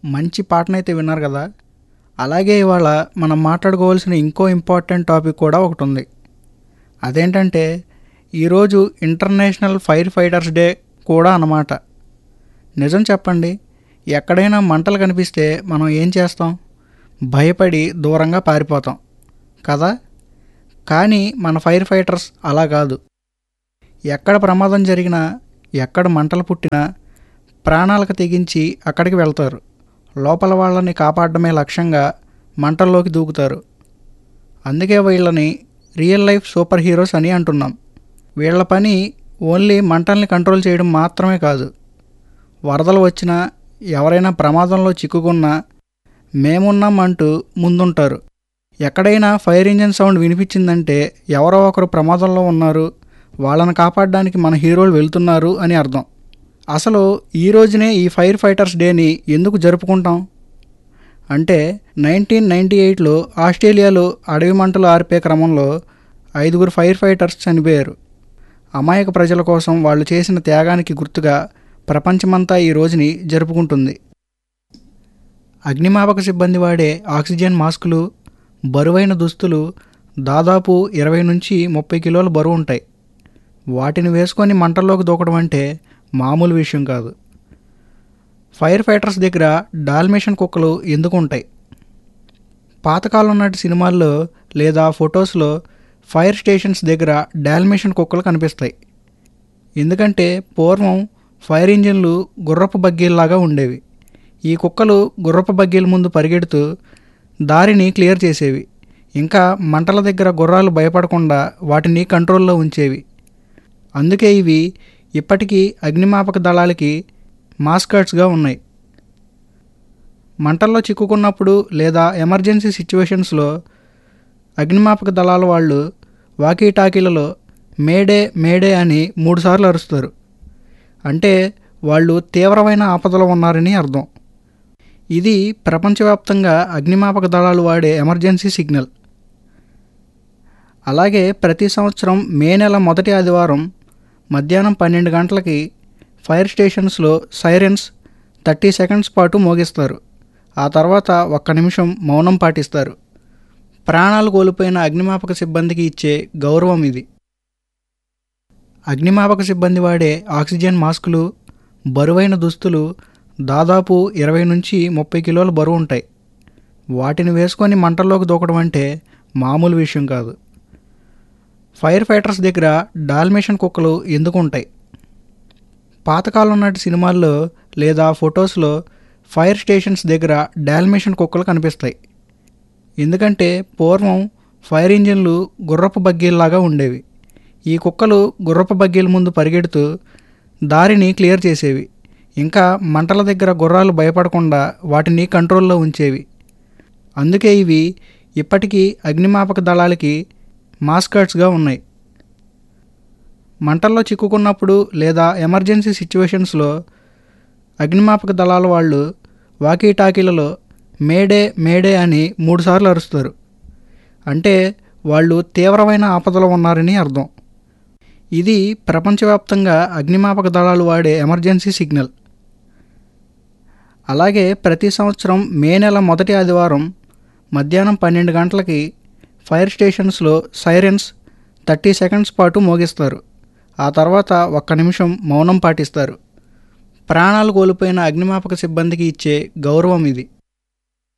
మంచి పాటనైతే విన్నారు కదా అలాగే ఇవాళ మనం మాట్లాడుకోవాల్సిన ఇంకో ఇంపార్టెంట్ టాపిక్ కూడా ఒకటి ఉంది అదేంటంటే ఈరోజు ఇంటర్నేషనల్ ఫైర్ ఫైటర్స్ డే కూడా అన్నమాట నిజం చెప్పండి ఎక్కడైనా మంటలు కనిపిస్తే మనం ఏం చేస్తాం భయపడి దూరంగా పారిపోతాం కదా కానీ మన ఫైర్ ఫైటర్స్ అలా కాదు ఎక్కడ ప్రమాదం జరిగినా ఎక్కడ మంటలు పుట్టినా ప్రాణాలకు తెగించి అక్కడికి వెళ్తారు లోపల వాళ్ళని కాపాడడమే లక్ష్యంగా మంటల్లోకి దూకుతారు అందుకే వీళ్ళని రియల్ లైఫ్ సూపర్ హీరోస్ అని అంటున్నాం వీళ్ళ పని ఓన్లీ మంటల్ని కంట్రోల్ చేయడం మాత్రమే కాదు వరదలు వచ్చినా ఎవరైనా ప్రమాదంలో చిక్కుకున్నా మేమున్నాం అంటూ ముందుంటారు ఎక్కడైనా ఫైర్ ఇంజిన్ సౌండ్ వినిపించిందంటే ఎవరో ఒకరు ప్రమాదంలో ఉన్నారు వాళ్ళని కాపాడడానికి మన హీరోలు వెళ్తున్నారు అని అర్థం అసలు ఈ రోజునే ఈ ఫైర్ ఫైటర్స్ డేని ఎందుకు జరుపుకుంటాం అంటే నైన్టీన్ నైంటీ ఎయిట్లో ఆస్ట్రేలియాలో అడవి మంటలు ఆర్పే క్రమంలో ఐదుగురు ఫైర్ ఫైటర్స్ చనిపోయారు అమాయక ప్రజల కోసం వాళ్ళు చేసిన త్యాగానికి గుర్తుగా ప్రపంచమంతా ఈ రోజుని జరుపుకుంటుంది అగ్నిమాపక సిబ్బంది వాడే ఆక్సిజన్ మాస్కులు బరువైన దుస్తులు దాదాపు ఇరవై నుంచి ముప్పై కిలోల బరువు ఉంటాయి వాటిని వేసుకొని మంటల్లోకి దూకడం అంటే మామూలు విషయం కాదు ఫైర్ ఫైటర్స్ దగ్గర డాల్మేషన్ కుక్కలు ఎందుకు ఉంటాయి పాతకాలం నాటి సినిమాల్లో లేదా ఫొటోస్లో ఫైర్ స్టేషన్స్ దగ్గర డాల్మేషన్ కుక్కలు కనిపిస్తాయి ఎందుకంటే పూర్వం ఫైర్ ఇంజిన్లు గుర్రపు బగ్గీల్లాగా ఉండేవి ఈ కుక్కలు గుర్రపు బగ్గీల ముందు పరిగెడుతూ దారిని క్లియర్ చేసేవి ఇంకా మంటల దగ్గర గుర్రాలు భయపడకుండా వాటిని కంట్రోల్లో ఉంచేవి అందుకే ఇవి ఇప్పటికీ అగ్నిమాపక దళాలకి మాస్కట్స్గా ఉన్నాయి మంటల్లో చిక్కుకున్నప్పుడు లేదా ఎమర్జెన్సీ సిచ్యువేషన్స్లో అగ్నిమాపక దళాల వాళ్ళు వాకీ టాకీలలో మేడే మేడే అని మూడుసార్లు అరుస్తారు అంటే వాళ్ళు తీవ్రమైన ఆపదలో ఉన్నారని అర్థం ఇది ప్రపంచవ్యాప్తంగా అగ్నిమాపక దళాలు వాడే ఎమర్జెన్సీ సిగ్నల్ అలాగే ప్రతి సంవత్సరం మే నెల మొదటి ఆదివారం మధ్యాహ్నం పన్నెండు గంటలకి ఫైర్ స్టేషన్స్లో సైరన్స్ థర్టీ సెకండ్స్ పాటు మోగిస్తారు ఆ తర్వాత ఒక్క నిమిషం మౌనం పాటిస్తారు ప్రాణాలు కోల్పోయిన అగ్నిమాపక సిబ్బందికి ఇచ్చే గౌరవం ఇది అగ్నిమాపక సిబ్బంది వాడే ఆక్సిజన్ మాస్కులు బరువైన దుస్తులు దాదాపు ఇరవై నుంచి ముప్పై కిలోల బరువు ఉంటాయి వాటిని వేసుకొని మంటల్లోకి దూకడం అంటే మామూలు విషయం కాదు ఫైర్ ఫైటర్స్ దగ్గర డాల్మేషన్ కుక్కలు ఎందుకు ఉంటాయి పాతకాలం నాటి సినిమాల్లో లేదా ఫొటోస్లో ఫైర్ స్టేషన్స్ దగ్గర డాల్మేషన్ కుక్కలు కనిపిస్తాయి ఎందుకంటే పూర్వం ఫైర్ ఇంజిన్లు గుర్రపు బగ్గీల్లాగా ఉండేవి ఈ కుక్కలు గుర్రపు బగ్గీల ముందు పరిగెడుతూ దారిని క్లియర్ చేసేవి ఇంకా మంటల దగ్గర గుర్రాలు భయపడకుండా వాటిని కంట్రోల్లో ఉంచేవి అందుకే ఇవి ఇప్పటికీ అగ్నిమాపక దళాలకి మాస్కట్స్గా ఉన్నాయి మంటల్లో చిక్కుకున్నప్పుడు లేదా ఎమర్జెన్సీ సిచ్యువేషన్స్లో అగ్నిమాపక దళాల వాళ్ళు వాకీ టాకీలలో మేడే మేడే అని మూడుసార్లు అరుస్తారు అంటే వాళ్ళు తీవ్రమైన ఆపదలో ఉన్నారని అర్థం ఇది ప్రపంచవ్యాప్తంగా అగ్నిమాపక దళాలు వాడే ఎమర్జెన్సీ సిగ్నల్ అలాగే ప్రతి సంవత్సరం మే నెల మొదటి ఆదివారం మధ్యాహ్నం పన్నెండు గంటలకి ఫైర్ స్టేషన్స్లో సైరన్స్ థర్టీ సెకండ్స్ పాటు మోగిస్తారు ఆ తర్వాత ఒక్క నిమిషం మౌనం పాటిస్తారు ప్రాణాలు కోల్పోయిన అగ్నిమాపక సిబ్బందికి ఇచ్చే గౌరవం ఇది